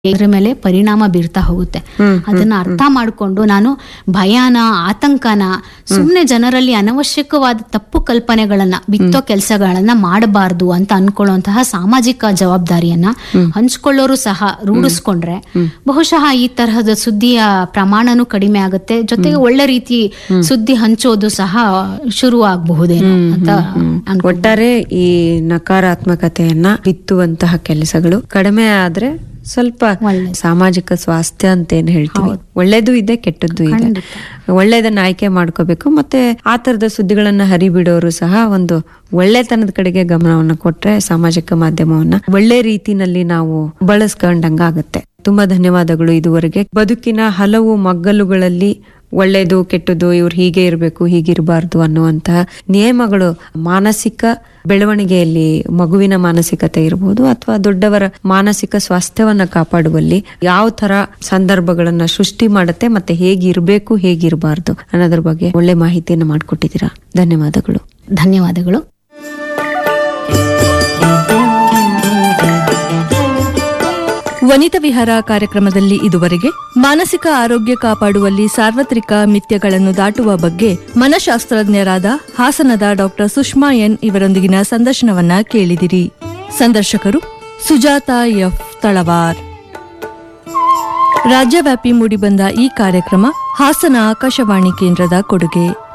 ಇದ್ರ ಮೇಲೆ ಪರಿಣಾಮ ಬೀರ್ತಾ ಹೋಗುತ್ತೆ ಅದನ್ನ ಅರ್ಥ ಮಾಡಿಕೊಂಡು ನಾನು ಭಯನ ಆತಂಕನ ಸುಮ್ಮನೆ ಜನರಲ್ಲಿ ಅನವಶ್ಯಕವಾದ ತಪ್ಪು ಕಲ್ಪನೆಗಳನ್ನ ಬಿತ್ತೋ ಕೆಲಸಗಳನ್ನ ಮಾಡಬಾರ್ದು ಅಂತ ಅನ್ಕೊಳ್ಳುವಂತಹ ಸಾಮಾಜಿಕ ಜವಾಬ್ದಾರಿಯನ್ನ ಹಂಚ್ಕೊಳ್ಳೋರು ಸಹ ರೂಢಿಸ್ಕೊಂಡ್ರೆ ಬಹುಶಃ ಈ ತರಹದ ಸುದ್ದಿಯ ಪ್ರಮಾಣನೂ ಕಡಿಮೆ ಆಗುತ್ತೆ ಜೊತೆಗೆ ಒಳ್ಳೆ ರೀತಿ ಸುದ್ದಿ ಹಂಚೋದು ಸಹ ಶುರು ಆಗಬಹುದೇನೋ ಅಂತ ಅನ್ಕೊಂಡೆ. ಒಟ್ಟಾರೆ ಈ ನಕಾರಾತ್ಮಕತೆಯನ್ನ ಬಿತ್ತುವಂತಹ ಕೆಲಸಗಳು ಕಡಿಮೆ ಆದ್ರೆ ಸ್ವಲ್ಪ ಒಳ್ಳೆ. ಸಾಮಾಜಿಕ ಸ್ವಾಸ್ಥ್ಯ ಅಂತ ಏನ್ ಹೇಳ್ತೀವಿ ಒಳ್ಳೇದು ಇದೆ ಕೆಟ್ಟದ್ದು ಇದೆ ಒಳ್ಳೇದನ್ನ ಆಯ್ಕೆ ಮಾಡ್ಕೋಬೇಕು ಮತ್ತೆ ಆ ತರದ ಸುದ್ದಿಗಳನ್ನ ಹರಿಬಿಡೋರು ಸಹ ಒಂದು ಒಳ್ಳೆತನದ ಕಡೆಗೆ ಗಮನವನ್ನ ಕೊಟ್ರೆ ಸಾಮಾಜಿಕ ಮಾಧ್ಯಮವನ್ನ ಒಳ್ಳೆ ರೀತಿನಲ್ಲಿ ನಾವು ಬಳಸ್ಕೊಂಡಂಗಾಗತ್ತೆ ತುಂಬಾ ಧನ್ಯವಾದಗಳು ಇದುವರೆಗೆ ಬದುಕಿನ ಹಲವು ಮಗ್ಗಲುಗಳಲ್ಲಿ ಒಳ್ಳೇದು ಕೆಟ್ಟದ್ದು ಇವ್ರು ಹೀಗೆ ಇರಬೇಕು ಹೀಗಿರಬಾರ್ದು ಅನ್ನುವಂತಹ ನಿಯಮಗಳು ಮಾನಸಿಕ ಬೆಳವಣಿಗೆಯಲ್ಲಿ ಮಗುವಿನ ಮಾನಸಿಕತೆ ಇರಬಹುದು ಅಥವಾ ದೊಡ್ಡವರ ಮಾನಸಿಕ ಸ್ವಾಸ್ಥ್ಯವನ್ನ ಕಾಪಾಡುವಲ್ಲಿ ಯಾವ ತರ ಸಂದರ್ಭಗಳನ್ನ ಸೃಷ್ಟಿ ಮಾಡುತ್ತೆ ಮತ್ತೆ ಹೇಗಿರ್ಬೇಕು ಹೇಗಿರಬಾರ್ದು ಅನ್ನೋದ್ರ ಬಗ್ಗೆ ಒಳ್ಳೆ ಮಾಹಿತಿಯನ್ನ ಮಾಡಿಕೊಟ್ಟಿದ್ದೀರಾ ಧನ್ಯವಾದಗಳು ಧನ್ಯವಾದಗಳು ವನಿತಾ ವಿಹಾರ ಕಾರ್ಯಕ್ರಮದಲ್ಲಿ ಇದುವರೆಗೆ ಮಾನಸಿಕ ಆರೋಗ್ಯ ಕಾಪಾಡುವಲ್ಲಿ ಸಾರ್ವತ್ರಿಕ ಮಿಥ್ಯಗಳನ್ನು ದಾಟುವ ಬಗ್ಗೆ ಮನಶಾಸ್ತ್ರಜ್ಞರಾದ ಹಾಸನದ ಡಾಕ್ಟರ್ ಸುಷ್ಮಾ ಎನ್ ಇವರೊಂದಿಗಿನ ಸಂದರ್ಶನವನ್ನ ಕೇಳಿದಿರಿ ಸಂದರ್ಶಕರು ಸುಜಾತ ಎಫ್ ತಳವಾರ್ ರಾಜ್ಯವ್ಯಾಪಿ ಮೂಡಿಬಂದ ಈ ಕಾರ್ಯಕ್ರಮ ಹಾಸನ ಆಕಾಶವಾಣಿ ಕೇಂದ್ರದ ಕೊಡುಗೆ